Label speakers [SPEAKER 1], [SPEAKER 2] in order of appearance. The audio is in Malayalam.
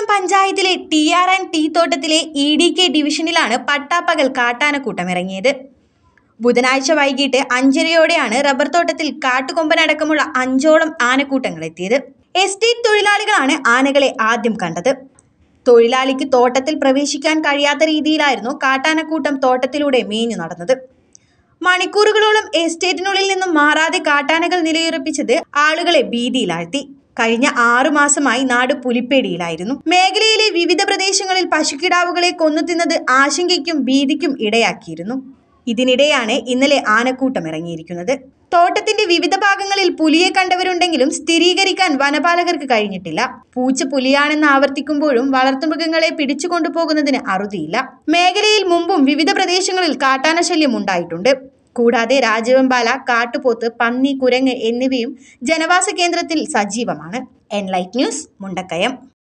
[SPEAKER 1] പഞ്ചായത്തിലെ ടി ആർ ആൻഡ് ടി തോട്ടത്തിലെ ഇ ഡി കെ ഡിവിഷനിലാണ് പട്ടാപ്പകൽ കാട്ടാനക്കൂട്ടം ഇറങ്ങിയത് ബുധനാഴ്ച വൈകിട്ട് അഞ്ചരയോടെയാണ് റബ്ബർ തോട്ടത്തിൽ കാട്ടുകൊമ്പനടക്കമുള്ള അഞ്ചോളം ആനക്കൂട്ടങ്ങൾ എത്തിയത് എസ്റ്റേറ്റ് തൊഴിലാളികളാണ് ആനകളെ ആദ്യം കണ്ടത് തൊഴിലാളിക്ക് തോട്ടത്തിൽ പ്രവേശിക്കാൻ കഴിയാത്ത രീതിയിലായിരുന്നു കാട്ടാനക്കൂട്ടം തോട്ടത്തിലൂടെ മേഞ്ഞു നടന്നത് മണിക്കൂറുകളോളം എസ്റ്റേറ്റിനുള്ളിൽ നിന്നും മാറാതെ കാട്ടാനകൾ നിലയുറപ്പിച്ചത് ആളുകളെ ഭീതിയിലാഴ്ത്തി കഴിഞ്ഞ ആറു മാസമായി നാട് പുലിപ്പേടിയിലായിരുന്നു മേഖലയിലെ വിവിധ പ്രദേശങ്ങളിൽ പശുക്കിടാവുകളെ കൊന്നുതിന്നത് ആശങ്കയ്ക്കും ഭീതിക്കും ഇടയാക്കിയിരുന്നു ഇതിനിടെയാണ് ഇന്നലെ ആനക്കൂട്ടം ഇറങ്ങിയിരിക്കുന്നത് തോട്ടത്തിന്റെ വിവിധ ഭാഗങ്ങളിൽ പുലിയെ കണ്ടവരുണ്ടെങ്കിലും സ്ഥിരീകരിക്കാൻ വനപാലകർക്ക് കഴിഞ്ഞിട്ടില്ല പൂച്ച പുലിയാണെന്ന് ആവർത്തിക്കുമ്പോഴും വളർത്തുമൃഗങ്ങളെ പിടിച്ചു കൊണ്ടുപോകുന്നതിന് അറുതിയില്ല മേഖലയിൽ മുമ്പും വിവിധ പ്രദേശങ്ങളിൽ കാട്ടാന ശല്യം ഉണ്ടായിട്ടുണ്ട് കൂടാതെ രാജവെമ്പാല കാട്ടുപോത്ത് പന്നി കുരങ്ങ് എന്നിവയും ജനവാസ കേന്ദ്രത്തിൽ സജീവമാണ് എൻലൈറ്റ് ന്യൂസ് മുണ്ടക്കയം